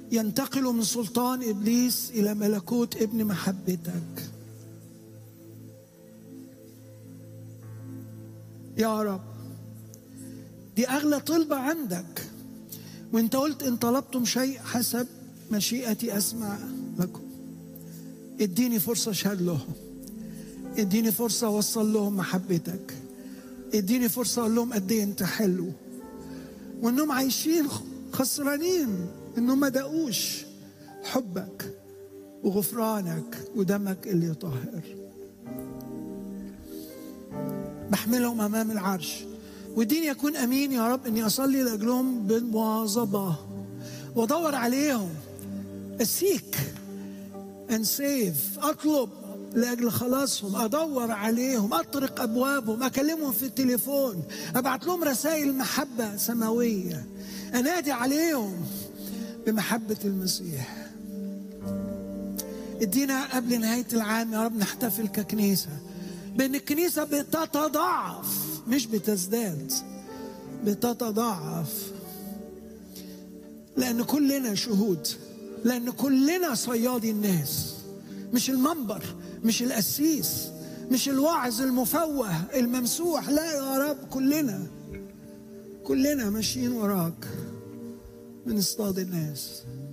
ينتقلوا من سلطان ابليس الى ملكوت ابن محبتك يا رب دي اغلى طلبه عندك وانت قلت ان طلبتم شيء حسب مشيئتي اسمع لكم اديني فرصه اشهد لهم اديني فرصه اوصل لهم محبتك اديني فرصه اقول لهم قد ايه انت حلو وانهم عايشين خسرانين انهم ما دقوش حبك وغفرانك ودمك اللي يطهر بحملهم امام العرش وديني يكون امين يا رب اني اصلي لاجلهم بالمواظبه وادور عليهم اسيك and save اطلب لاجل خلاصهم ادور عليهم اطرق ابوابهم اكلمهم في التليفون ابعت لهم رسائل محبه سماويه انادي عليهم بمحبه المسيح ادينا قبل نهايه العام يا رب نحتفل ككنيسه بان الكنيسه بتتضاعف مش بتزداد بتتضاعف لان كلنا شهود لان كلنا صيادي الناس مش المنبر مش القسيس مش الواعظ المفوه الممسوح لا يا رب كلنا كلنا ماشيين وراك بنصطاد الناس